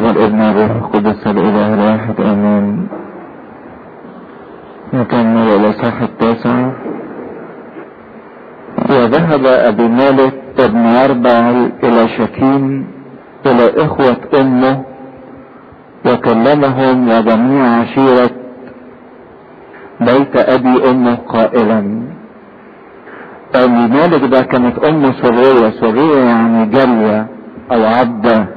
والابن والروح القدس الاله الواحد امين نكمل الاصحاح التاسع وذهب ابي مالك ابن اربع الى شكيم الى اخوة امه وكلمهم وجميع عشيرة بيت ابي امه قائلا ابي مالك ده كانت امه سرية سرية يعني جلية او عبدة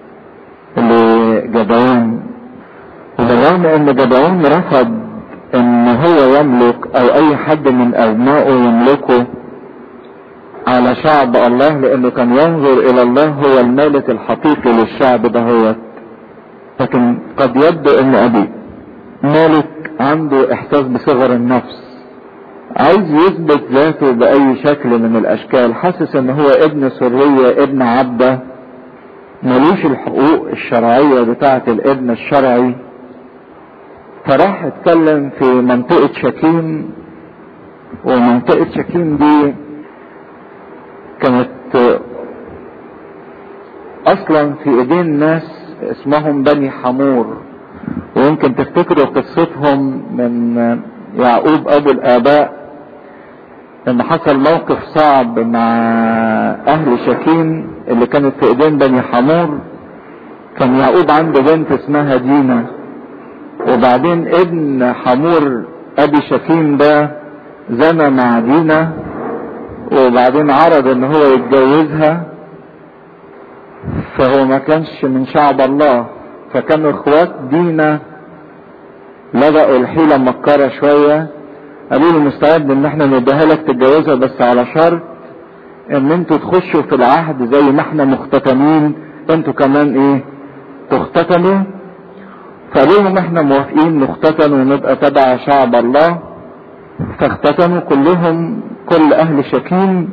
لجدعون وبالرغم ان جدعون رفض ان هو يملك او اي حد من ابنائه يملكه على شعب الله لانه كان ينظر الى الله هو المالك الحقيقي للشعب دهوت لكن قد يبدو ان ابي مالك عنده احساس بصغر النفس عايز يثبت ذاته باي شكل من الاشكال حاسس ان هو ابن سرية ابن عبده ملوش الحقوق الشرعية بتاعة الابن الشرعي فراح اتكلم في منطقة شكيم ومنطقة شكيم دي كانت اصلا في ايدين ناس اسمهم بني حمور ويمكن تفتكروا قصتهم من يعقوب ابو الاباء ان حصل موقف صعب مع اهل شكيم اللي كانت في ايدين بني حمور كان يعقوب عنده بنت اسمها دينا وبعدين ابن حمور ابي شكيم ده زنى مع دينا وبعدين عرض ان هو يتجوزها فهو ما كانش من شعب الله فكانوا اخوات دينا لجأوا الحيلة مكرة شوية قالوا له مستعد ان احنا نديها لك تتجوزها بس على شرط ان انتوا تخشوا في العهد زي ما احنا مختتمين انتوا كمان ايه تختتموا فقالوا لهم احنا موافقين نختتن ونبقى تبع شعب الله فاختتنوا كلهم كل اهل شكيم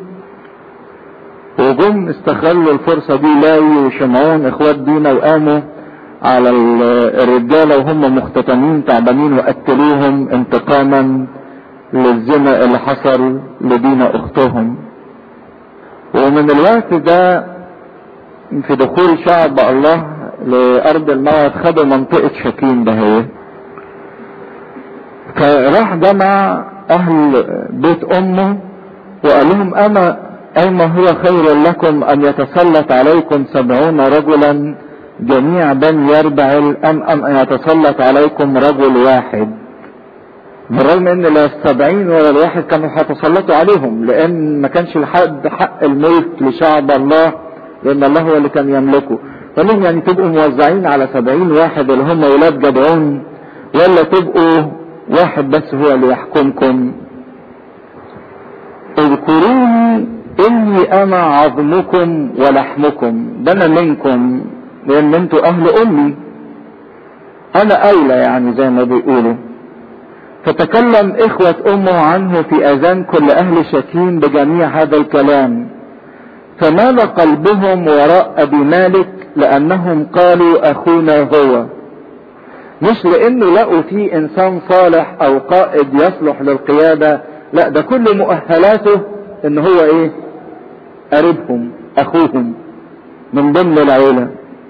وجم استغلوا الفرصة دي لاوي وشمعون اخوات دينا وقاموا على الرجالة وهم مختتمين تعبانين وقتلوهم انتقاما للزنا اللي حصل لدينا اختهم ومن الوقت ده في دخول شعب الله لارض الموت خدوا منطقة شكيم ده هي فراح جمع اهل بيت امه وقال لهم اما ايما هو خير لكم ان يتسلط عليكم سبعون رجلا جميع بني يربعل ام ان يتسلط عليكم رجل واحد بالرغم ان لا السبعين ولا الواحد كانوا هيتسلطوا عليهم لان ما كانش لحد حق الملك لشعب الله لان الله هو اللي كان يملكه فلهم يعني تبقوا موزعين على سبعين واحد اللي هم ولاد جدعون ولا تبقوا واحد بس هو اللي يحكمكم اذكروني اني انا عظمكم ولحمكم ده انا منكم لان انتوا اهل امي انا اولى يعني زي ما بيقولوا فتكلم اخوة امه عنه في اذان كل اهل شكيم بجميع هذا الكلام فمال قلبهم وراء ابي مالك لانهم قالوا اخونا هو مش لانه لقوا فيه انسان صالح او قائد يصلح للقيادة لا ده كل مؤهلاته ان هو ايه قريبهم اخوهم من ضمن العيلة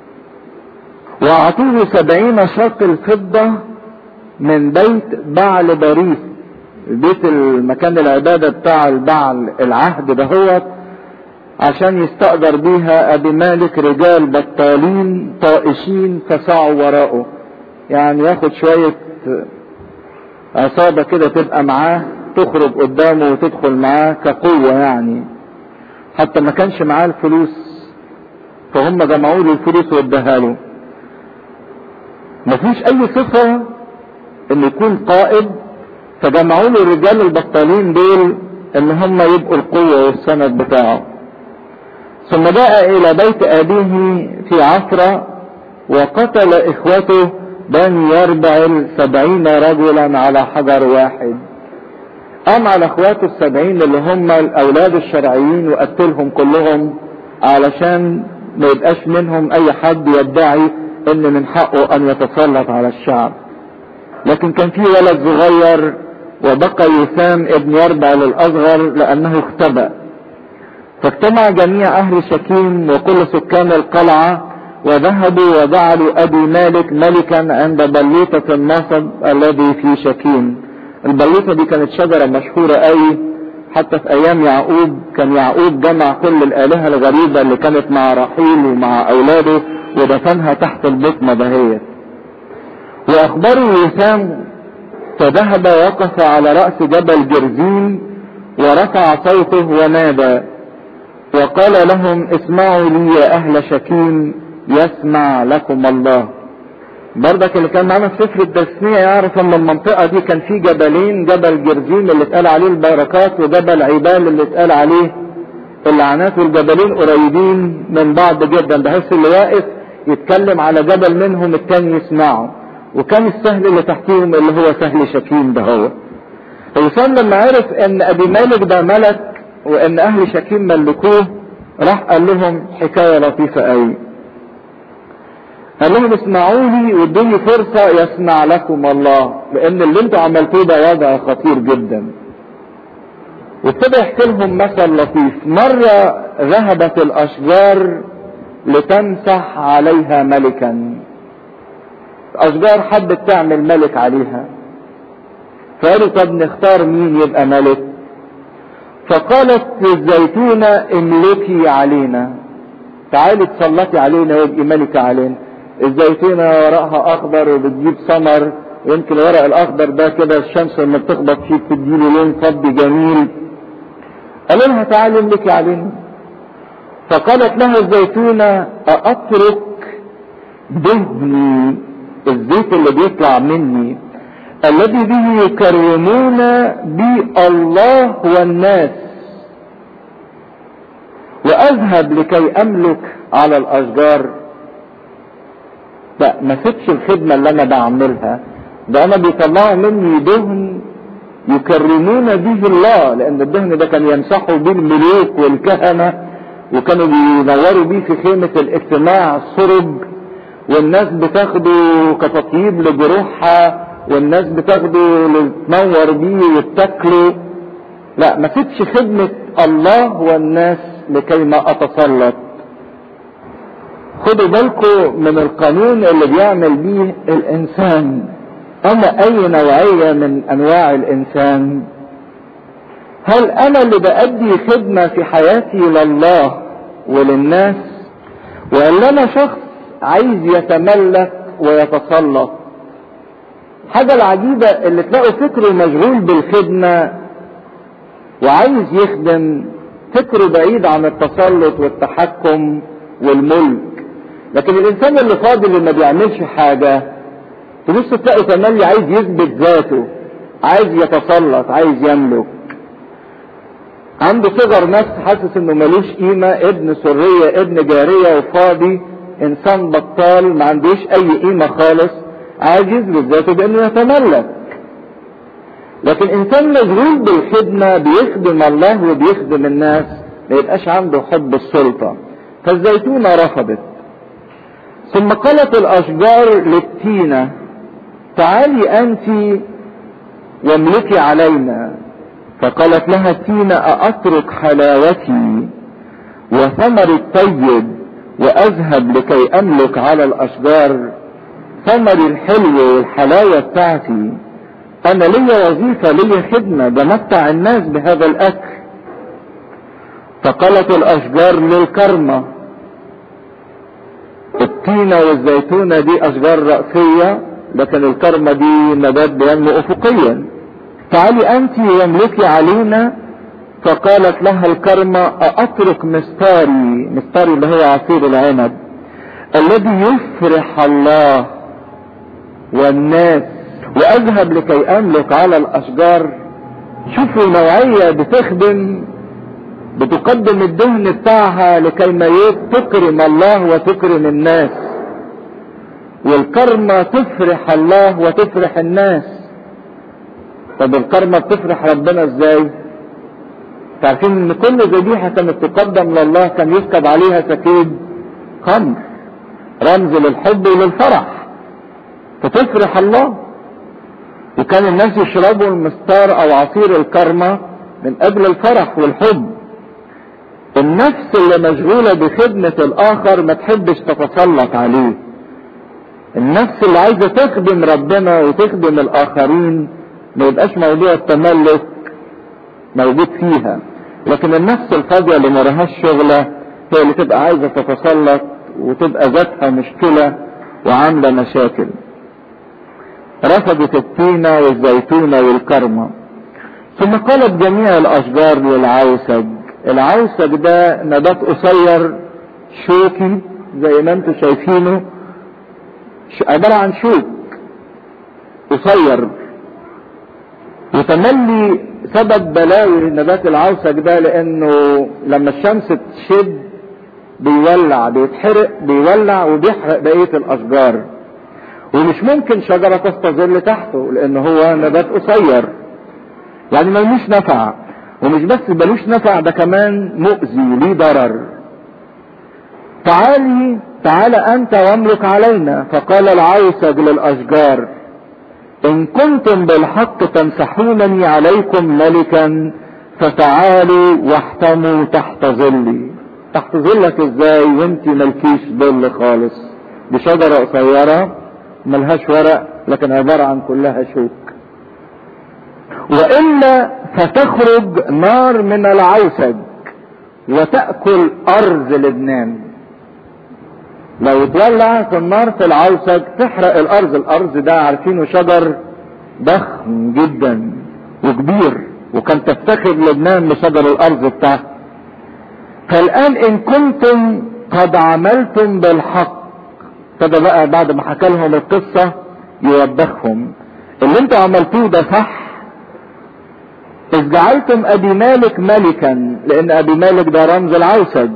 واعطوه سبعين شقل فضة من بيت بعل باريس بيت المكان العبادة بتاع البعل العهد دهوت عشان يستأجر بيها ابي مالك رجال بطالين طائشين فسعوا وراءه يعني ياخد شوية عصابة كده تبقى معاه تخرج قدامه وتدخل معاه كقوة يعني حتى ما كانش معاه الفلوس فهم جمعوا له الفلوس واداها له مفيش اي صفة ان يكون قائد فجمعوا له الرجال البطالين دول ان هم يبقوا القوة والسند بتاعه ثم جاء الى بيت ابيه في عصرة وقتل اخوته بني يربع سبعين رجلا على حجر واحد قام على اخواته السبعين اللي هم الاولاد الشرعيين وقتلهم كلهم علشان ما يبقاش منهم اي حد يدعي ان من حقه ان يتسلط على الشعب لكن كان في ولد صغير وبقى يسام ابن يربع للاصغر لانه اختبأ فاجتمع جميع اهل شكيم وكل سكان القلعة وذهبوا وجعلوا ابي مالك ملكا عند بلوطة النصب الذي في شكيم البلوطة دي كانت شجرة مشهورة قوي حتى في ايام يعقوب كان يعقوب جمع كل الالهة الغريبة اللي كانت مع رحيل ومع اولاده ودفنها تحت البطنة دهيت واخبروا وسام فذهب وقف على رأس جبل جرزين ورفع صوته ونادى وقال لهم اسمعوا لي يا اهل شكيم يسمع لكم الله برضك اللي كان معانا في سفر التسمية يعرف ان المنطقة دي كان في جبلين جبل جرزيم اللي اتقال عليه البركات وجبل عبال اللي اتقال عليه اللعنات والجبلين قريبين من بعض جدا بحيث اللي واقف يتكلم على جبل منهم التاني يسمعه وكان السهل اللي تحتيهم اللي هو سهل شكيم ده هو وسام لما عرف ان ابي مالك ده ملك وان اهل شكيم ملكوه راح قال لهم حكاية لطيفة قوي قال لهم اسمعوا لي وادوني فرصة يسمع لكم الله لان اللي انتوا عملتوه ده وضع خطير جدا وابتدى يحكي لهم مثل لطيف مرة ذهبت الاشجار لتمسح عليها ملكا اشجار حبت تعمل ملك عليها فقالوا طب نختار مين يبقى ملك فقالت الزيتونة املكي علينا تعالي تسلطي علينا وابقي ملكة علينا الزيتونة ورقها اخضر وبتجيب ثمر يمكن الورق الاخضر ده كده الشمس لما بتخبط فيه بتديله لون فضي جميل قالوا لها تعالي املكي علينا فقالت لها الزيتونة أأترك دهني الزيت اللي بيطلع مني الذي به يكرمون بي الله والناس واذهب لكي املك على الاشجار لا ما سيبش الخدمة اللي انا بعملها ده انا بيطلعوا مني دهن يكرمون به الله لان الدهن ده كان يمسحوا به الملوك والكهنة وكانوا بينوروا بيه في خيمة الاجتماع السرج والناس بتاخده كتطيب لجروحها والناس بتاخده لتنور بيه وتاكله لا ما سيبش خدمة الله والناس لكي ما اتسلط خدوا بالكم من القانون اللي بيعمل بيه الانسان انا اي نوعية من انواع الانسان هل انا اللي بأدي خدمة في حياتي لله وللناس ولا انا شخص عايز يتملك ويتسلط حاجة العجيبة اللي تلاقوا فكره مشغول بالخدمة وعايز يخدم فكره بعيد عن التسلط والتحكم والملك لكن الانسان اللي فاضي اللي ما بيعملش حاجة تبص تلاقي تملي عايز يثبت ذاته عايز يتسلط عايز يملك عنده صغر نفس حاسس انه ملوش قيمة ابن سرية ابن جارية وفاضي انسان بطال ما عندوش اي قيمة خالص عايز يثبت ذاته بانه يتملك لكن انسان مشغول بالخدمة بيخدم الله وبيخدم الناس ما يبقاش عنده حب السلطة فالزيتونة رفضت ثم قالت الاشجار للتينة تعالي انت واملكي علينا فقالت لها التينة أأترك حلاوتي وثمر الطيب وأذهب لكي أملك على الأشجار ثمر الحلو والحلاوة بتاعتي أنا ليا وظيفة ليا خدمة بمتع الناس بهذا الأكل فقالت الأشجار للكرمة التينة والزيتونة دي أشجار رأسية لكن الكرمة دي نبات بينمو أفقيا تعالي أنت واملكي علينا فقالت لها الكرمة أأترك مستاري مستاري اللي هو عصير العنب الذي يفرح الله والناس وأذهب لكي أملك على الأشجار شوفوا نوعية بتخدم بتقدم الدهن بتاعها لكي ما تكرم الله وتكرم الناس والكرمة تفرح الله وتفرح الناس طب الكرمة بتفرح ربنا ازاي تعرفين ان كل ذبيحة كانت تقدم لله كان يسكب عليها سكيب خمر رمز للحب وللفرح فتفرح الله وكان الناس يشربوا المستار او عصير الكرمة من اجل الفرح والحب النفس اللي مشغولة بخدمة الآخر ما تحبش تتسلط عليه النفس اللي عايزة تخدم ربنا وتخدم الآخرين ما يبقاش موضوع التملك موجود فيها لكن النفس الفاضية اللي مراهاش شغلة هي اللي تبقى عايزة تتسلط وتبقى ذاتها مشكلة وعاملة مشاكل رفضت التينة والزيتونة والكرمة ثم قالت جميع الأشجار للعوسج العوسج ده نبات قصير شوكي زي ما انتم شايفينه عبارة عن شوك قصير وتملي سبب بلاوي نبات العوسج ده لانه لما الشمس تشد بيولع بيتحرق بيولع وبيحرق بقية الاشجار ومش ممكن شجرة تستظل تحته لان هو نبات قصير يعني ملوش نفع ومش بس ملوش نفع ده كمان مؤذي ليه ضرر تعالي تعال انت واملك علينا فقال العوسج للاشجار ان كنتم بالحق تمسحونني عليكم ملكا فتعالوا واحتموا تحت ظلي تحت ظلك ازاي وانت ملكيش ظل خالص بشجرة قصيرة ملهاش ورق لكن عبارة عن كلها شوك وإلا فتخرج نار من العوسج وتأكل أرض لبنان لو اتولعت النار في العوسج تحرق الأرض الأرض ده عارفينه شجر ضخم جدا وكبير وكان تفتخر لبنان بشجر الأرض بتاعه فالآن إن كنتم قد عملتم بالحق ابتدى بقى بعد ما حكى لهم القصة يوبخهم اللي انتوا عملتوه ده صح إذ جعلتم أبي مالك ملكا لأن أبي مالك ده رمز العوسج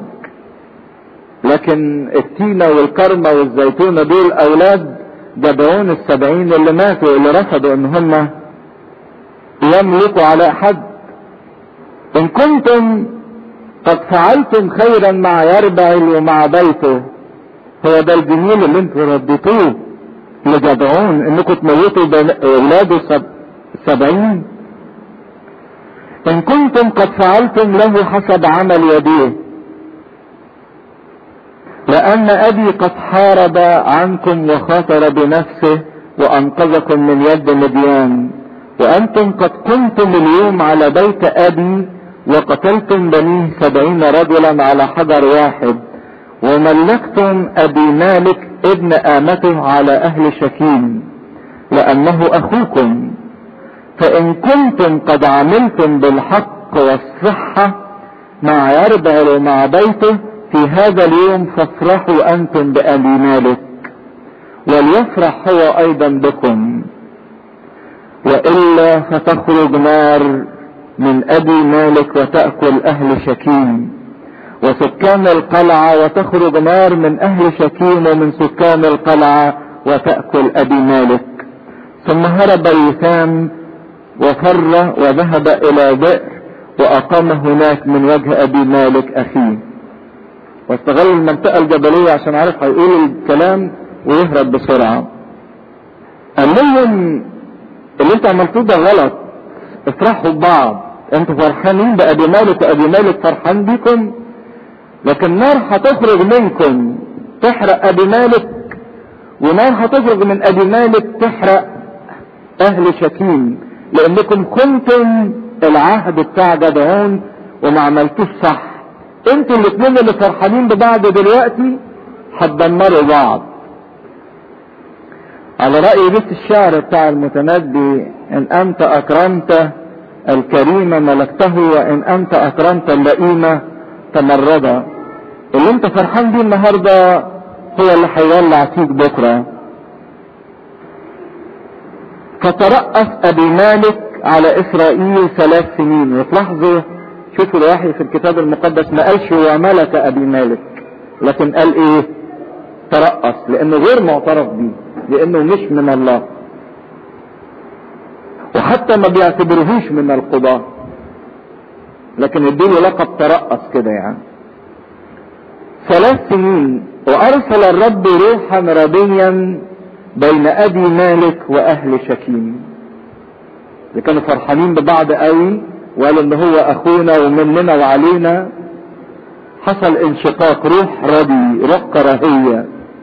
لكن التينة والكرمة والزيتونة دول أولاد جبعون السبعين اللي ماتوا اللي رفضوا إن هم يملكوا على حد إن كنتم قد فعلتم خيرا مع يربعل ومع بيته هو ده الجميل اللي انتوا رديتوه لجدعون انكم تموتوا اولاده السبعين ان كنتم قد فعلتم له حسب عمل يديه لان ابي قد حارب عنكم وخاطر بنفسه وانقذكم من يد مديان وانتم قد كنتم اليوم على بيت ابي وقتلتم بنيه سبعين رجلا على حجر واحد وملكتم ابي مالك ابن امته على اهل شكيم لانه اخوكم فان كنتم قد عملتم بالحق والصحة مع يربعل ومع بيته في هذا اليوم فافرحوا انتم بابي مالك وليفرح هو ايضا بكم والا فتخرج نار من ابي مالك وتأكل اهل شكيم وسكان القلعة وتخرج نار من اهل شكيم ومن سكان القلعة وتأكل ابي مالك ثم هرب يثام وفر وذهب الى بئر واقام هناك من وجه ابي مالك اخيه واستغل المنطقة الجبلية عشان عارف هيقول الكلام ويهرب بسرعة قال لهم اللي انتوا عملتوه ده غلط افرحوا ببعض انتوا فرحانين بابي مالك وابي مالك فرحان بيكم لكن نار هتخرج منكم تحرق ابي مالك ونار هتخرج من ابي مالك تحرق اهل شكيم لانكم كنتم العهد بتاع جدعون وما عملتوش صح انتوا الاثنين اللي فرحانين ببعض دلوقتي هتدمروا بعض على رأي بيت الشعر بتاع المتنبي ان انت اكرمت الكريم ملكته وان انت اكرمت اللئيم تمردا اللي انت فرحان بيه النهارده هو اللي هيولع فيك بكره فترأس ابي مالك على اسرائيل ثلاث سنين وتلاحظوا شوفوا الوحي في الكتاب المقدس ما قالش هو ملك ابي مالك لكن قال ايه ترأس لانه غير معترف بيه لانه مش من الله وحتى ما بيعتبرهوش من القضاة لكن اديله لقب ترأس كده يعني ثلاث سنين وارسل الرب روحا ربيا بين ابي مالك واهل شكيم اللي كانوا فرحانين ببعض قوي وقالوا ان هو اخونا ومننا وعلينا حصل انشقاق روح ردي روح كراهية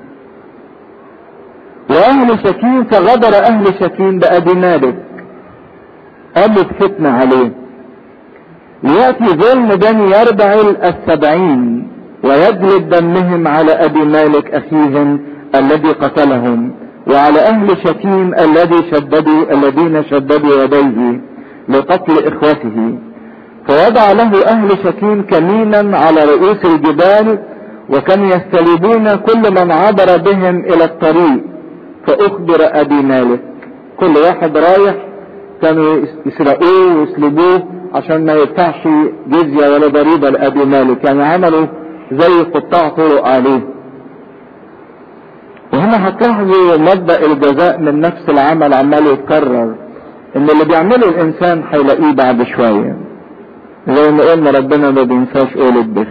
واهل شكيم فغدر اهل شكيم بابي مالك قامت فتنة عليه ليأتي ظلم بني يربعل السبعين ويجلد دمهم على ابي مالك اخيهم الذي قتلهم وعلى اهل شتيم الذي شددوا الذين شددوا يديه لقتل اخوته فوضع له اهل شتيم كمينا على رؤوس الجبال وكانوا يستلبون كل من عبر بهم الى الطريق فاخبر ابي مالك كل واحد رايح كانوا يسرقوه ويسلبوه عشان ما يدفعش جزية ولا ضريبة لأبي مالك يعني عملوا زي قطاع طرق عليه وهنا هتلاحظوا مبدأ الجزاء من نفس العمل عمال يتكرر ان اللي بيعمله الانسان هيلاقيه بعد شوية زي ما قلنا ربنا ما بينساش قول البر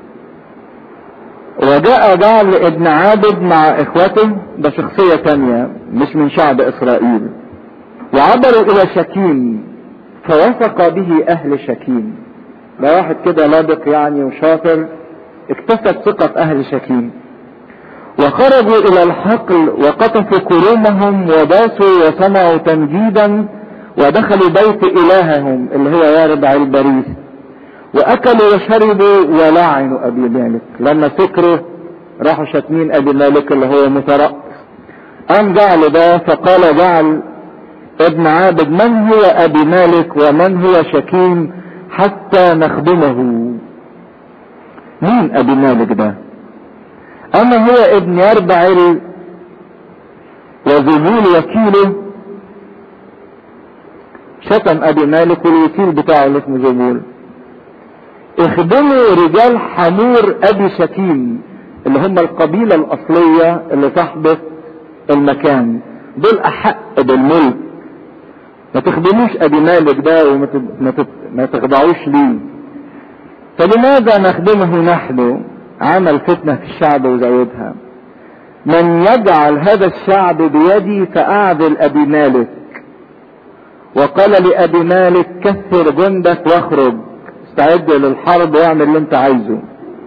وجاء جعل ابن عابد مع اخوته ده شخصية تانية مش من شعب اسرائيل وعبروا الى شكيم فوثق به اهل شكيم ده واحد كده لابق يعني وشاطر اكتسب ثقة اهل شكيم وخرجوا الى الحقل وقطفوا كرومهم وداسوا وصنعوا تمجيدا ودخلوا بيت الههم اللي هو يارب البريس واكلوا وشربوا ولعنوا ابي مالك لما فكروا راحوا شاتمين ابي مالك اللي هو مترأس قام جعل ده فقال جعل ابن عابد من هو ابي مالك ومن هو شكيم حتى نخدمه مين ابي مالك ده اما هو ابن يربعل وزبول وكيله شتم ابي مالك والوكيل بتاعه اللي اسمه زبول اخدموا رجال حمور ابي شكيم اللي هم القبيلة الاصلية اللي صاحبة المكان دول احق بالملك ما تخدموش ابي مالك ده وما ما تخضعوش ليه فلماذا نخدمه نحن عمل فتنة في الشعب وزودها من يجعل هذا الشعب بيدي فأعدل أبي مالك وقال لأبي مالك كثر جندك واخرج استعد للحرب واعمل اللي انت عايزه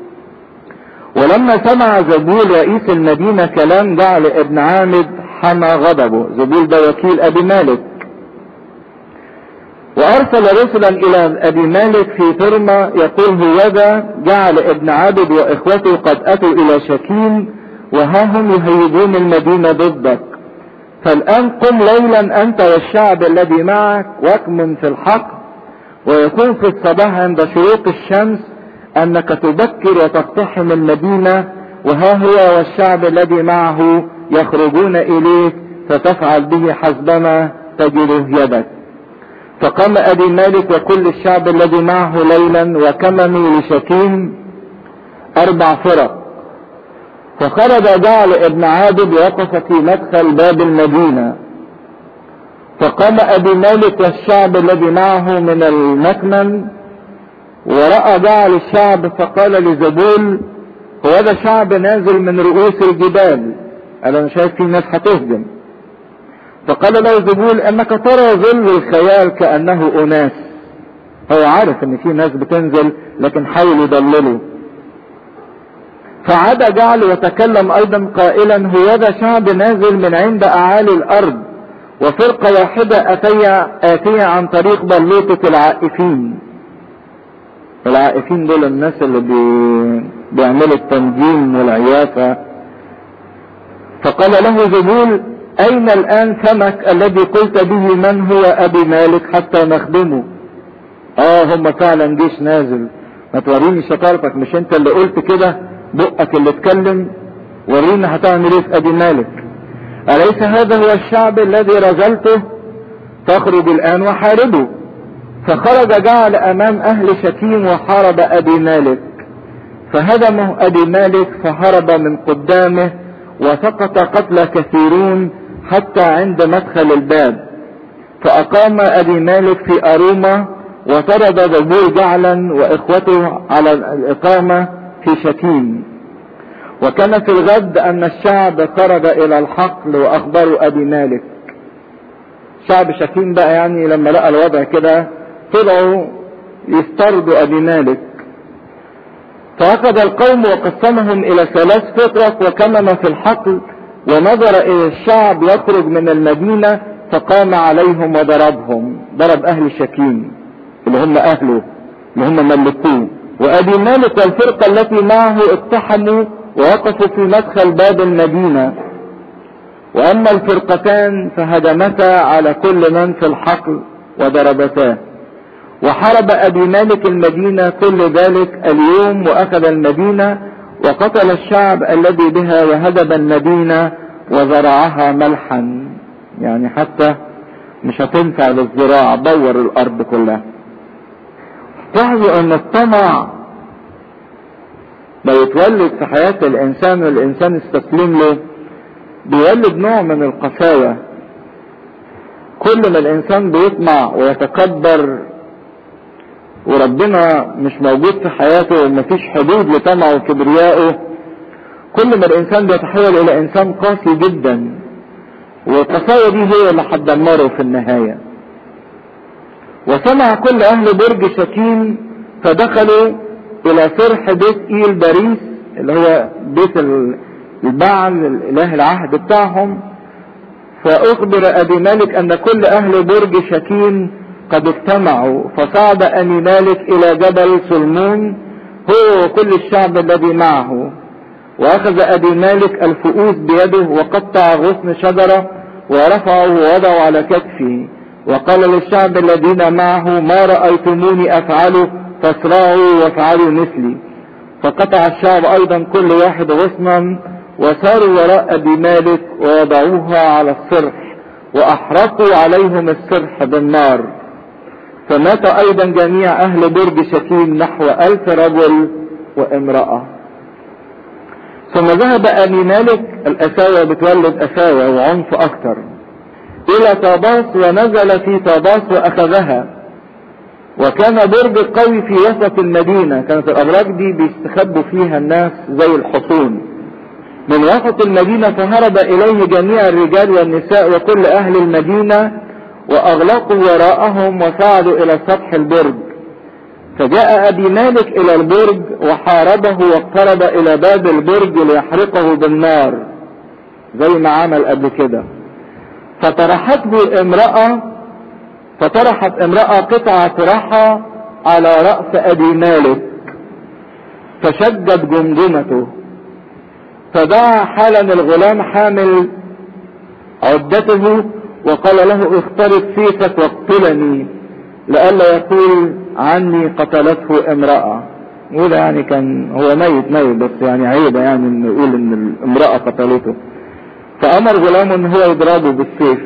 ولما سمع زبول رئيس المدينة كلام جعل ابن عامد حمى غضبه زبول ده وكيل أبي مالك وارسل رسلا الى ابي مالك في فرما يقول هوذا جعل ابن عبد واخوته قد اتوا الى شكيم وها هم يهيجون المدينة ضدك فالان قم ليلا انت والشعب الذي معك واكمن في الحق ويكون في الصباح عند شروق الشمس انك تبكر وتقتحم المدينة وها هو والشعب الذي معه يخرجون اليك فتفعل به حسبما تجده يدك فقام ابي مالك وكل الشعب الذي معه ليلا وكمنوا لشكيم اربع فرق فخرج جعل ابن عابد وقف في مدخل باب المدينة فقام ابي مالك والشعب الذي معه من المكمن ورأى جعل الشعب فقال لزبول هو ده شعب نازل من رؤوس الجبال انا شايف في ناس هتهجم فقال له زبول انك ترى ظل الخيال كانه اناس هو عارف ان في ناس بتنزل لكن حاول يضلله فعاد جعل وتكلم ايضا قائلا هو ذا شعب نازل من عند اعالي الارض وفرقة واحدة اتية اتية عن طريق بلوطة العائفين العائفين دول الناس اللي بي... بيعملوا التنجيم والعيافة فقال له زبول اين الان فمك الذي قلت به من هو ابي مالك حتى نخدمه اه هم فعلا جيش نازل ما توريني شطارتك مش انت اللي قلت كده بقك اللي اتكلم ورينا هتعمل ايه في ابي مالك اليس هذا هو الشعب الذي رزلته تخرج الان وحاربه فخرج جعل امام اهل شتيم وحارب ابي مالك فهدمه ابي مالك فهرب من قدامه وسقط قتل كثيرون حتى عند مدخل الباب فأقام أبي مالك في أروما وطرد زبور جعلا وإخوته على الإقامة في شتيم وكان في الغد أن الشعب خرج إلى الحقل وأخبروا أبي مالك شعب شتيم بقى يعني لما لقى الوضع كده طلعوا يستردوا أبي مالك فأخذ القوم وقسمهم إلى ثلاث فرق وكمم في الحقل ونظر إلى الشعب يخرج من المدينة فقام عليهم وضربهم ضرب أهل شكيم اللي هم أهله اللي هم ملكوه وأبي مالك والفرقة التي معه اقتحموا ووقفوا في مدخل باب المدينة وأما الفرقتان فهدمتا على كل من في الحقل وضربتاه وحرب أبي مالك المدينة كل ذلك اليوم وأخذ المدينة وقتل الشعب الذي بها وهدب المدينة وزرعها ملحا يعني حتى مش هتنفع للزراعة دور الأرض كلها لاحظوا أن الطمع لو اتولد في حياة الإنسان والإنسان استسلم له بيولد نوع من القساوة كل ما الإنسان بيطمع ويتكبر وربنا مش موجود في حياته ومفيش حدود لطمعه وكبريائه كل ما الانسان بيتحول الى انسان قاسي جدا والقساوة دي هي اللي هتدمره في النهاية وسمع كل اهل برج شكيم فدخلوا الى صرح بيت ايل باريس اللي هو بيت البعل الاله العهد بتاعهم فاخبر ابي مالك ان كل اهل برج شكيم قد اجتمعوا فصعد أبي مالك إلى جبل سلمون هو وكل الشعب الذي معه وأخذ أبي مالك الفؤوس بيده وقطع غصن شجرة ورفعه ووضعه على كتفه وقال للشعب الذين معه ما رأيتموني أفعله فاسرعوا وافعلوا مثلي فقطع الشعب أيضا كل واحد غصنا وساروا وراء أبي مالك ووضعوها على الصرح وأحرقوا عليهم الصرح بالنار فمات ايضا جميع اهل برج شكيم نحو الف رجل وامرأة ثم ذهب ابي مالك الاساوة بتولد اساوة وعنف اكثر الى طاباس ونزل في طاباس واخذها وكان برج قوي في وسط المدينة كانت الابراج دي بيستخبوا فيها الناس زي الحصون من وسط المدينة فهرب اليه جميع الرجال والنساء وكل اهل المدينة واغلقوا وراءهم وصعدوا الى سطح البرج فجاء ابي مالك الى البرج وحاربه واقترب الى باب البرج ليحرقه بالنار زي ما عمل قبل كده فطرحته امرأة فطرحت امرأة قطعة رحى على رأس ابي مالك فشدت جمجمته فدعا حالا الغلام حامل عدته وقال له اخترق سيفك واقتلني لئلا يقول عني قتلته امرأة وده يعني كان هو ميت ميت بس يعني عيبة يعني انه يقول ان الامرأة قتلته فامر غلامه ان هو يضربه بالسيف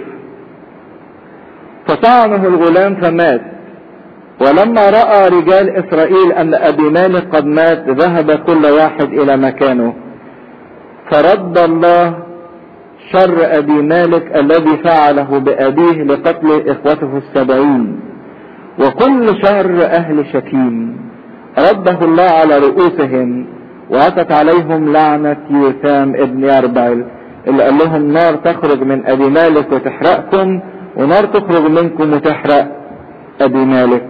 فطعنه الغلام فمات ولما رأى رجال اسرائيل ان ابي مالك قد مات ذهب كل واحد الى مكانه فرد الله شر ابي مالك الذي فعله بابيه لقتل اخوته السبعين وكل شر اهل شكيم رده الله على رؤوسهم واتت عليهم لعنة يوثام ابن يربعل اللي قال لهم نار تخرج من ابي مالك وتحرقكم ونار تخرج منكم وتحرق ابي مالك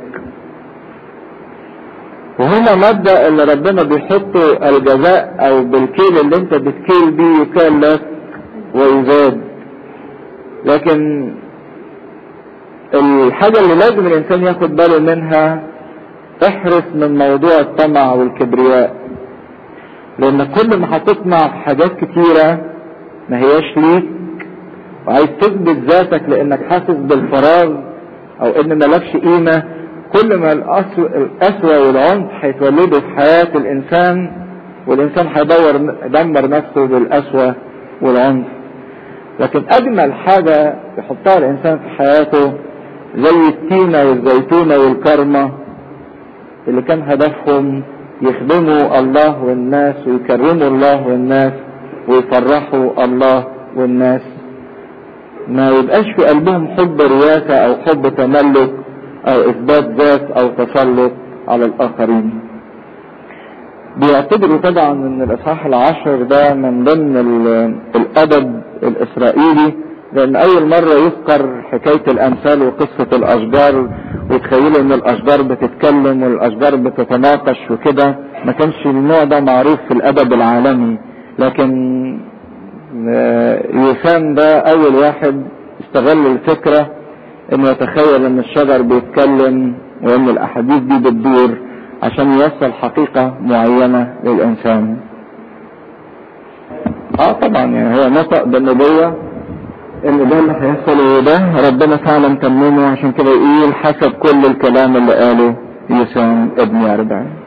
وهنا مبدأ اللي ربنا بيحطه الجزاء او بالكيل اللي انت بتكيل بيه يكال لك ويزاد لكن الحاجة اللي لازم الانسان ياخد باله منها احرص من موضوع الطمع والكبرياء لان كل ما هتطمع في حاجات كتيرة ما هياش ليك وعايز تثبت ذاتك لانك حاسس بالفراغ او ان ملكش قيمة كل ما القسوة والعنف هيتولدوا في حياة الانسان والانسان هيدور يدمر نفسه بالقسوة والعنف لكن اجمل حاجة يحطها الانسان في حياته زي التينة والزيتونة والكرمة اللي كان هدفهم يخدموا الله والناس ويكرموا الله والناس ويفرحوا الله والناس ما يبقاش في قلبهم حب رياسة او حب تملك او اثبات ذات او تسلط على الاخرين بيعتبروا طبعا ان الاصحاح العشر ده من ضمن الادب الاسرائيلي لان اول مرة يذكر حكاية الامثال وقصة الاشجار وتخيلوا ان الاشجار بتتكلم والاشجار بتتناقش وكده ما كانش النوع ده معروف في الادب العالمي لكن يوسان ده اول واحد استغل الفكرة انه يتخيل ان الشجر بيتكلم وان الاحاديث دي بتدور عشان يوصل حقيقة معينة للانسان اه طبعا يعني هو نطق بالنبوة ان ده اللي هيحصل وده ربنا فعلا تممه عشان كده يقول حسب كل الكلام اللي قاله يوسان ابن يربعين